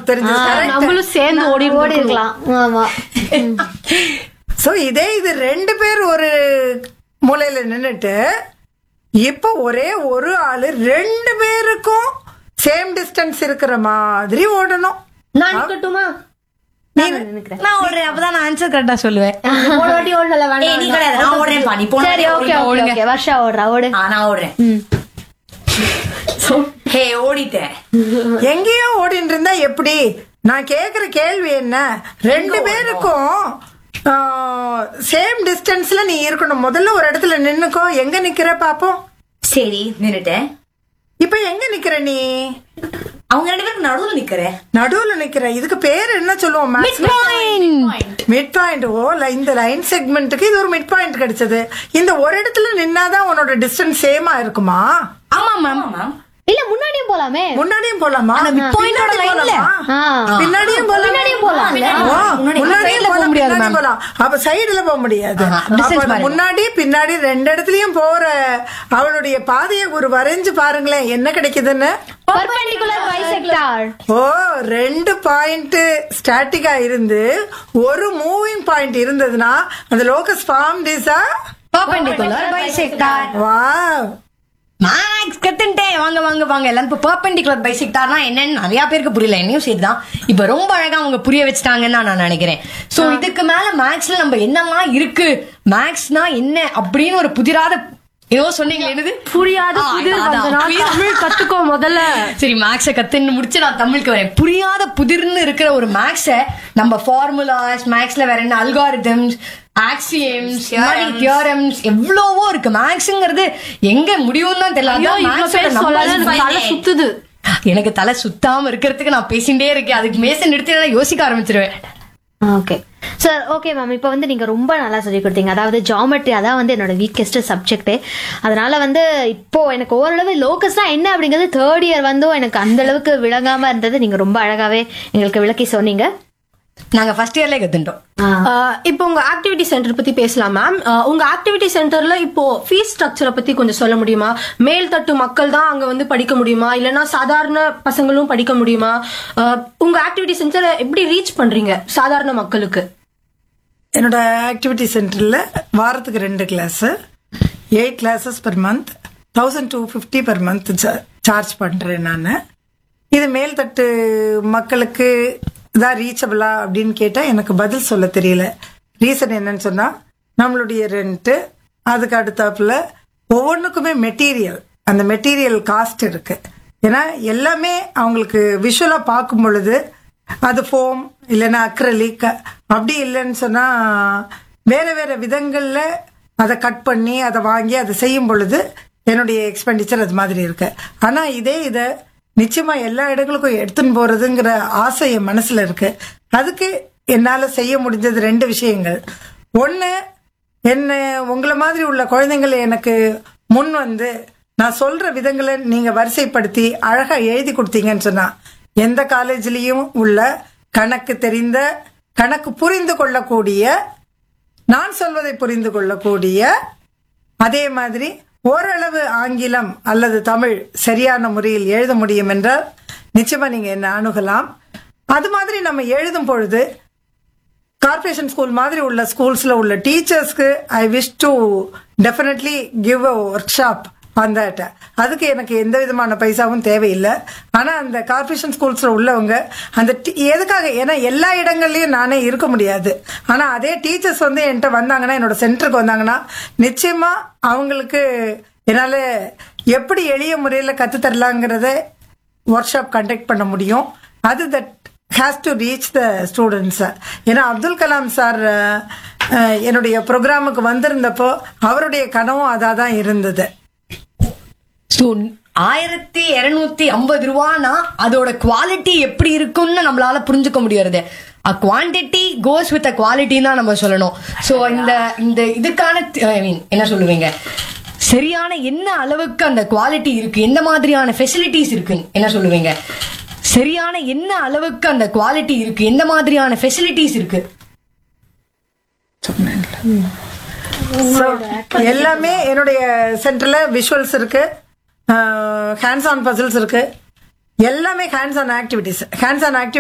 நமக்கு தெரிஞ்சது நம்மளும் சேர்ந்து ஓடி ஓடி இருக்கலாம் ஆமா சோ இதே இது ரெண்டு பேர் ஒரு மூலையில நின்னுட்டு இப்ப ஒரே ஒரு ஆளு ரெண்டு பேருக்கும் சேம் டிஸ்டன்ஸ் இருக்கிற மாதிரி ஓடணும் நான் நிக்கட்டுமா நான் நினைக்கிறேன் நான் ஓடுறேன் அப்பதான் நான் ஆன்சர் கரெக்டா சொல்லுவேன் ஒரு வாட்டி ஓடல ஏய், நீ கிடையாது நான் ஓடுறேன் பா நீ போன சரி வாட்டி ஓகே ஓடுங்க. ஓகே ஓகே வர்ஷா ஓடுறா ஓடு ஆ, நான் ஓடுறேன் ம். ஹே ஓடிட்டேன் எங்கேயோ ஓடிட்டு இருந்தா எப்படி நான் கேக்குற கேள்வி என்ன ரெண்டு பேருக்கும் சேம் டிஸ்டன்ஸ்ல நீ இருக்கணும் முதல்ல ஒரு இடத்துல நின்னுக்கோ எங்க நிக்கிற பாப்போம் சரி நின்னுட்டேன் இப்ப எங்க நிக்கிற நீ அவங்க ரெண்டு பேருக்கு நடுவுல நிக்கிறேன் நடுவுல நிக்கிற இதுக்கு பேர் என்ன சொல்லுவோம் மிட் பாயிண்ட் ஓ ல- இந்த லைன் செக்மெண்ட்டுக்கு இது ஒரு மிட் பாயிண்ட் கிடைச்சது இந்த ஒரு இடத்துல நின்னாதான் உன்னோட டிஸ்டன்ஸ் சேமா இருக்குமா ஆமா மேம் மேம் இல்ல முன்னாடியும் போலாமே முன்னாடியும் போலாமா point ஓட பின்னாடி line ல? போலாமா? ஆ. பின்னாடியும் போலாம் பின்னாடியும் போலாம். ஓ, முன்னாடி- முன்னாடியும் side ல போலாம், போக முடியாது, பின்னாடி ma'am. போலாம். அப்ப சைடுல போக முடியாது ஆஹா, அப்ப distance அது பாருங்க. முன்னாடி பின்னாடி ரெண்டு இடத்துலயும் போற அவளுடைய பாதையை ஒரு வரைஞ்சு பாருங்களேன் என்ன கிடைக்குதுன்னு பர்பெண்டிகுலர் பைசெக்டார் ஓ ரெண்டு பாயிண்ட் ஸ்டாட்டிக்கா இருந்து ஒரு மூவிங் பாயிண்ட் இருந்ததுன்னா அந்த லோகஸ் ஃபார்ம் டிஸா பர்பெண்டிகுலர் பைசெக்டார் வா மேக்ஸ் கத்துட்டேன் வாங்க வாங்க வாங்க எல்லாரும் இப்போ பர்பெண்டிகுலர் பைசெக்டார்னா என்னன்னு நிறைய பேருக்கு புரியல என்னையும் சரிதான் இப்போ ரொம்ப அழகா அவங்க புரிய வச்சுட்டாங்கன்னு தான் நான் நினைக்கிறேன் சோ இதுக்கு மேல மேக்ஸ்ல நம்ம என்னலாம் இருக்கு மேக்ஸ்னா என்ன அப்படின்னு ஒரு புதிராத ஏதோ சொன்னீங்க என்னது புரியாத ஆ, புதிர் அதான், வந்தனா புரியாத- தமிழ் கத்துக்கோ முதல்ல சரி மேக்ஸ கத்துன்னு முடிச்சு நான் தமிழுக்கு வரேன் புரியாத புதிர்னு இருக்கிற ஒரு மேக்ஸ நம்ம ஃபார்முலாஸ் மேக்ஸ்ல வேற என்ன அல்காரிதம்ஸ் ஆக்சியம்ஸ் தியோரம்ஸ் எவ்வளவோ இருக்கு மேக்ஸ்ங்கிறது எங்க முடியும் தான் தெரியல ஐயோ அதான் இவ்வளவு maths ஓட பேர் சொல்லாத numbers எனக்கு தலை find. சுத்துது எனக்கு தலை சுத்தாம இருக்கிறதுக்கு நான் பேசிட்டே இருக்கேன் அதுக்கு மேச நிறுத்தி யோசிக்க ஆரம்பிச்சிருவேன் ஓகே சார் ஓகே மேம் இப்போ வந்து நீங்க ரொம்ப நல்லா சொல்லி கொடுத்தீங்க அதாவது ஜாமெட்ரி அதான் வந்து என்னோட வீக்கெஸ்ட் சப்ஜெக்ட் அதனால வந்து இப்போ எனக்கு ஓரளவு லோக்கஸ்னா என்ன அப்படிங்கிறது தேர்ட் இயர் வந்தும் எனக்கு அந்த அளவுக்கு விளங்காம இருந்தது நீங்க ரொம்ப அழகாவே எங்களுக்கு விளக்கி சொன்னீங்க நாங்க ஃபர்ஸ்ட் இயர்ல கத்துட்டோம் ஆஹ் இப்போ உங்க ஆக்டிவிட்டி சென்டர் பத்தி பேசலாம் மேம் உங்க ஆக்டிவிட்டி சென்டர்ல இப்போ ஃபீஸ் ஸ்ட்ரக்சரை பத்தி கொஞ்சம் சொல்ல முடியுமா மேல் தட்டு மக்கள் தான் அங்க வந்து படிக்க முடியுமா இல்லனா சாதாரண பசங்களும் படிக்க முடியுமா ஆஹ் உங்க ஆக்டிவிட்டி சென்டரை எப்படி ரீச் பண்றீங்க சாதாரண மக்களுக்கு என்னோட ஆக்டிவிட்டி சென்டர்ல வாரத்துக்கு ரெண்டு class eight classes per month thousand two fifty per month charge பண்றேன் நான் இது மேல்தட்டு மக்களுக்கு தான் ரீச்சபிளா அப்படின்னு கேட்டா எனக்கு பதில் சொல்ல தெரியல ரீசன் என்னன்னு சொன்னா நம்மளுடைய ரெண்ட் அதுக்கு அடுத்தாப்புல ஒவ்வொன்றுக்குமே மெட்டீரியல் அந்த மெட்டீரியல் காஸ்ட் இருக்கு ஏன்னா எல்லாமே அவங்களுக்கு விஷுவலா பார்க்கும் பொழுது அது ஃபோம் இல்லைன்னா அக்ரலிக் அப்படி இல்லைன்னு சொன்னா வேற வேற விதங்கள்ல அதை கட் பண்ணி அதை வாங்கி அதை செய்யும் பொழுது என்னுடைய எக்ஸ்பெண்டிச்சர் அது மாதிரி இருக்கு ஆனா இதே இதை நிச்சயமா எல்லா இடங்களுக்கும் எடுத்துன்னு போறதுங்கிற ஆசை என் மனசுல இருக்கு அதுக்கு என்னால செய்ய முடிஞ்சது ரெண்டு விஷயங்கள் ஒன்னு என்ன உங்களை மாதிரி உள்ள குழந்தைங்களை எனக்கு முன் வந்து நான் சொல்ற விதங்களை நீங்க வரிசைப்படுத்தி அழகா எழுதி கொடுத்தீங்கன்னு சொன்னா எந்த காலேஜ்லயும் உள்ள கணக்கு தெரிந்த கணக்கு புரிந்து கொள்ளக்கூடிய நான் சொல்வதை புரிந்து கொள்ளக்கூடிய அதே மாதிரி ஓரளவு ஆங்கிலம் அல்லது தமிழ் சரியான முறையில் எழுத முடியும் என்றால் நிச்சயமா நீங்க என்ன அணுகலாம் அது மாதிரி நம்ம எழுதும் பொழுது கார்ப்பரேஷன் ஸ்கூல் மாதிரி உள்ள ஸ்கூல்ஸ்ல உள்ள டீச்சர்ஸ்க்கு I wish to definitely give a workshop on that அதுக்கு எனக்கு எந்த விதமான பைசாவும் தேவையில்லை ஆனா அந்த கார்ப்பரேஷன் ஸ்கூல்ஸ்ல உள்ளவங்க அந்த டி- எதுக்காக ஏன்னா எல்லா இடங்கள்லயும் நானே இருக்க முடியாது ஆனா அதே டீச்சர்ஸ் வந்து என்கிட்ட வந்தாங்கன்னா என்னோட சென்டருக்கு வந்தாங்கன்னா நிச்சயமா அவங்களுக்கு என்னால எப்படி எளிய முறையில கத்து தரலாங்கிறத ஒர்க் ஷாப் கண்டக்ட் பண்ண முடியும் அது that has to reach the students ஏன்னா அப்துல் கலாம் சார் என்னுடைய ப்ரோக்ராமுக்கு வந்திருந்தப்போ அவருடைய கனவும் அதாக தான் இருந்தது ஸோ ஆயிரத்தி இருநூத்தி ஐம்பது ரூபானா அதோட குவாலிட்டி எப்படி இருக்கும்னு நம்மளால புரிஞ்சுக்க முடியறது a quantity goes with a quality தான் நம்ம சொல்லணும் ஸோ இந்த இந்த இதுக்கான ஐ மீன் என்ன சொல்லுவீங்க சரியான என்ன அளவுக்கு அந்த குவாலிட்டி இருக்கு எந்த மாதிரியான ஃபெசிலிட்டிஸ் இருக்கு என்ன சொல்லுவீங்க சரியான என்ன அளவுக்கு அந்த குவாலிட்டி இருக்கு எந்த மாதிரியான ஃபெசிலிட்டிஸ் இருக்கு So, எல்லாமே என்னுடைய சென்டர்ல விஷுவல்ஸ் இருக்கு ஹேண்ட்ஸ் ஆன் பசில்ஸ் இருக்கு எல்லாமே hands on activities hands on activity